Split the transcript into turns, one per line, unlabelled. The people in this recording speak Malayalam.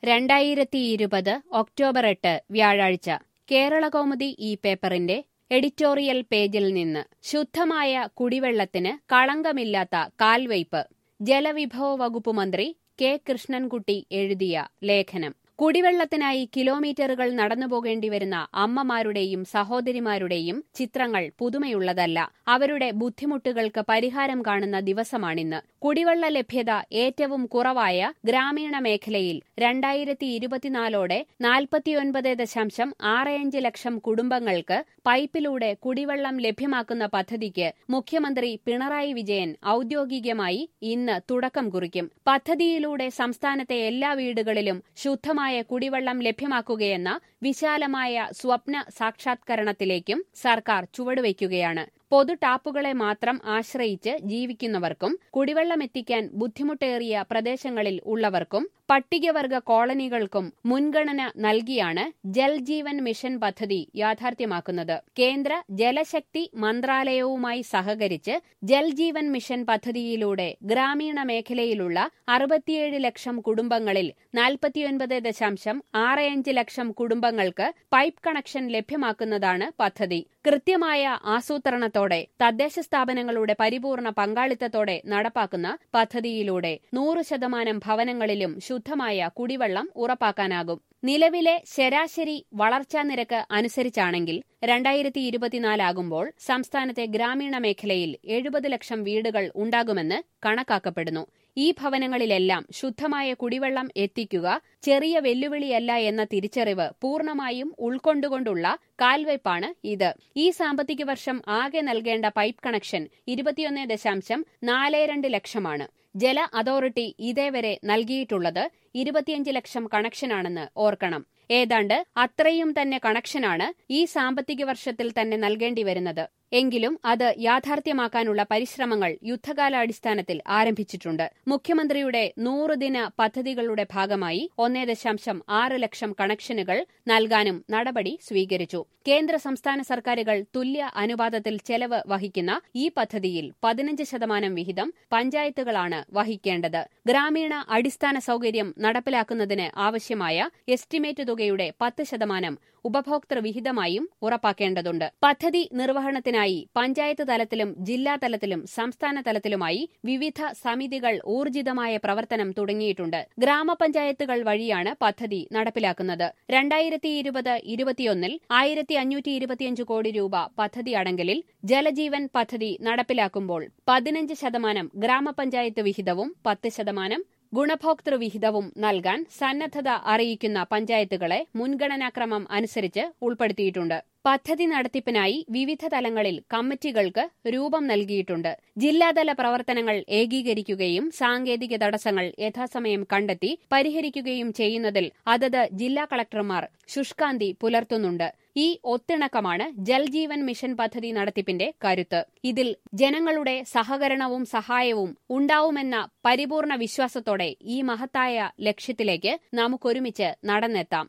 രണ്ടായിരത്തി ഇരുപത് ഒക്ടോബർ എട്ട് വ്യാഴാഴ്ച കേരളകൗമുദി ഈ പേപ്പറിന്റെ എഡിറ്റോറിയൽ പേജിൽ നിന്ന് ശുദ്ധമായ കുടിവെള്ളത്തിന് കളങ്കമില്ലാത്ത കാൽവയ്പ് ജലവിഭവ വകുപ്പ് മന്ത്രി കെ കൃഷ്ണൻകുട്ടി എഴുതിയ ലേഖനം കുടിവെള്ളത്തിനായി കിലോമീറ്ററുകൾ നടന്നുപോകേണ്ടി വരുന്ന അമ്മമാരുടെയും സഹോദരിമാരുടെയും ചിത്രങ്ങൾ പുതുമയുള്ളതല്ല അവരുടെ ബുദ്ധിമുട്ടുകൾക്ക് പരിഹാരം കാണുന്ന ദിവസമാണിന്ന് കുടിവെള്ള ലഭ്യത ഏറ്റവും കുറവായ ഗ്രാമീണ മേഖലയിൽ രണ്ടായിരത്തി ഇരുപത്തിനാലോടെ നാൽപ്പത്തിയൊൻപത് ദശാംശം ആറ് അഞ്ച് ലക്ഷം കുടുംബങ്ങൾക്ക് പൈപ്പിലൂടെ കുടിവെള്ളം ലഭ്യമാക്കുന്ന പദ്ധതിക്ക് മുഖ്യമന്ത്രി പിണറായി വിജയൻ ഔദ്യോഗികമായി ഇന്ന് തുടക്കം കുറിക്കും പദ്ധതിയിലൂടെ സംസ്ഥാനത്തെ എല്ലാ വീടുകളിലും ശുദ്ധമായ കുടിവെള്ളം ലഭ്യമാക്കുകയെന്ന വിശാലമായ സ്വപ്ന സാക്ഷാത്കരണത്തിലേക്കും സർക്കാർ ചുവടുവയ്ക്കുകയാണ് പൊതു ടാപ്പുകളെ മാത്രം ആശ്രയിച്ച് ജീവിക്കുന്നവർക്കും കുടിവെള്ളമെത്തിക്കാൻ ബുദ്ധിമുട്ടേറിയ പ്രദേശങ്ങളിൽ ഉള്ളവർക്കും പട്ടികവർഗ കോളനികൾക്കും മുൻഗണന നൽകിയാണ് ജൽ ജീവൻ മിഷൻ പദ്ധതി യാഥാർത്ഥ്യമാക്കുന്നത് കേന്ദ്ര ജലശക്തി മന്ത്രാലയവുമായി സഹകരിച്ച് ജൽ ജീവൻ മിഷൻ പദ്ധതിയിലൂടെ ഗ്രാമീണ മേഖലയിലുള്ള അറുപത്തിയേഴ് ലക്ഷം കുടുംബങ്ങളിൽ നാൽപ്പത്തിയൊൻപത് ദശാംശം ആറ് അഞ്ച് ലക്ഷം കുടുംബങ്ങൾക്ക് പൈപ്പ് കണക്ഷൻ ലഭ്യമാക്കുന്നതാണ് പദ്ധതി കൃത്യമായ ആസൂത്രണത്തോടെ തദ്ദേശ സ്ഥാപനങ്ങളുടെ പരിപൂർണ പങ്കാളിത്തത്തോടെ നടപ്പാക്കുന്ന പദ്ധതിയിലൂടെ നൂറ് ശതമാനം ഭവനങ്ങളിലും ശുദ്ധമായ കുടിവെള്ളം ഉറപ്പാക്കാനാകും നിലവിലെ ശരാശരി വളർച്ചാ നിരക്ക് അനുസരിച്ചാണെങ്കിൽ രണ്ടായിരത്തി ഇരുപത്തിനാലാകുമ്പോൾ സംസ്ഥാനത്തെ ഗ്രാമീണ മേഖലയിൽ എഴുപത് ലക്ഷം വീടുകൾ ഉണ്ടാകുമെന്ന് കണക്കാക്കപ്പെടുന്നു ഈ ഭവനങ്ങളിലെല്ലാം ശുദ്ധമായ കുടിവെള്ളം എത്തിക്കുക ചെറിയ വെല്ലുവിളിയല്ല എന്ന തിരിച്ചറിവ് പൂർണ്ണമായും ഉൾക്കൊണ്ടുകൊണ്ടുള്ള കാൽവയ്പാണ് ഇത് ഈ സാമ്പത്തിക വർഷം ആകെ നൽകേണ്ട പൈപ്പ് കണക്ഷൻ ഇരുപത്തിയൊന്ന് ദശാംശം നാല് രണ്ട് ലക്ഷമാണ് ജല അതോറിറ്റി ഇതേവരെ നൽകിയിട്ടുള്ളത് ഇരുപത്തിയഞ്ച് ലക്ഷം കണക്ഷനാണെന്ന് ഓർക്കണം ഏതാണ്ട് അത്രയും തന്നെ കണക്ഷനാണ് ഈ സാമ്പത്തിക വർഷത്തിൽ തന്നെ നൽകേണ്ടി വരുന്നത് എങ്കിലും അത് യാഥാർത്ഥ്യമാക്കാനുള്ള പരിശ്രമങ്ങൾ യുദ്ധകാലാടിസ്ഥാനത്തിൽ ആരംഭിച്ചിട്ടുണ്ട് മുഖ്യമന്ത്രിയുടെ നൂറുദിന പദ്ധതികളുടെ ഭാഗമായി ഒന്നേ ദശാംശം ആറ് ലക്ഷം കണക്ഷനുകൾ നൽകാനും നടപടി സ്വീകരിച്ചു കേന്ദ്ര സംസ്ഥാന സർക്കാരുകൾ തുല്യ അനുപാതത്തിൽ ചെലവ് വഹിക്കുന്ന ഈ പദ്ധതിയിൽ പതിനഞ്ച് ശതമാനം വിഹിതം പഞ്ചായത്തുകളാണ് വഹിക്കേണ്ടത് ഗ്രാമീണ അടിസ്ഥാന സൌകര്യം നടപ്പിലാക്കുന്നതിന് ആവശ്യമായ എസ്റ്റിമേറ്റ് തുകയുടെ പത്ത് ശതമാനം ഉപഭോക്തൃ വിഹിതമായും ഉറപ്പാക്കേണ്ടതുണ്ട് പദ്ധതി നിർവഹണത്തിനായി പഞ്ചായത്ത് തലത്തിലും ജില്ലാ തലത്തിലും സംസ്ഥാന തലത്തിലുമായി വിവിധ സമിതികൾ ഊർജിതമായ പ്രവർത്തനം തുടങ്ങിയിട്ടുണ്ട് ഗ്രാമപഞ്ചായത്തുകൾ വഴിയാണ് പദ്ധതി നടപ്പിലാക്കുന്നത് രണ്ടായിരത്തി ഇരുപത് ഇരുപത്തിയൊന്നിൽ ആയിരത്തി അഞ്ഞൂറ്റി ഇരുപത്തിയഞ്ച് കോടി രൂപ പദ്ധതി അടങ്കലിൽ ജലജീവൻ പദ്ധതി നടപ്പിലാക്കുമ്പോൾ പതിനഞ്ച് ശതമാനം ഗ്രാമപഞ്ചായത്ത് വിഹിതവും പത്ത് ശതമാനം ഗുണഭോക്തൃ വിഹിതവും നൽകാൻ സന്നദ്ധത അറിയിക്കുന്ന പഞ്ചായത്തുകളെ മുൻഗണനാക്രമം അനുസരിച്ച് ഉൾപ്പെടുത്തിയിട്ടുണ്ട് പദ്ധതി നടത്തിപ്പിനായി വിവിധ തലങ്ങളിൽ കമ്മിറ്റികൾക്ക് രൂപം നൽകിയിട്ടുണ്ട് ജില്ലാതല പ്രവർത്തനങ്ങൾ ഏകീകരിക്കുകയും സാങ്കേതിക തടസ്സങ്ങൾ യഥാസമയം കണ്ടെത്തി പരിഹരിക്കുകയും ചെയ്യുന്നതിൽ അതത് ജില്ലാ കളക്ടർമാർ ശുഷ്കാന്തി പുലർത്തുന്നുണ്ട് ഈ ഒത്തിണക്കമാണ് ജൽജീവൻ മിഷൻ പദ്ധതി നടത്തിപ്പിന്റെ കരുത്ത് ഇതിൽ ജനങ്ങളുടെ സഹകരണവും സഹായവും ഉണ്ടാവുമെന്ന പരിപൂർണ വിശ്വാസത്തോടെ ഈ മഹത്തായ ലക്ഷ്യത്തിലേക്ക് നമുക്കൊരുമിച്ച് നടന്നെത്താം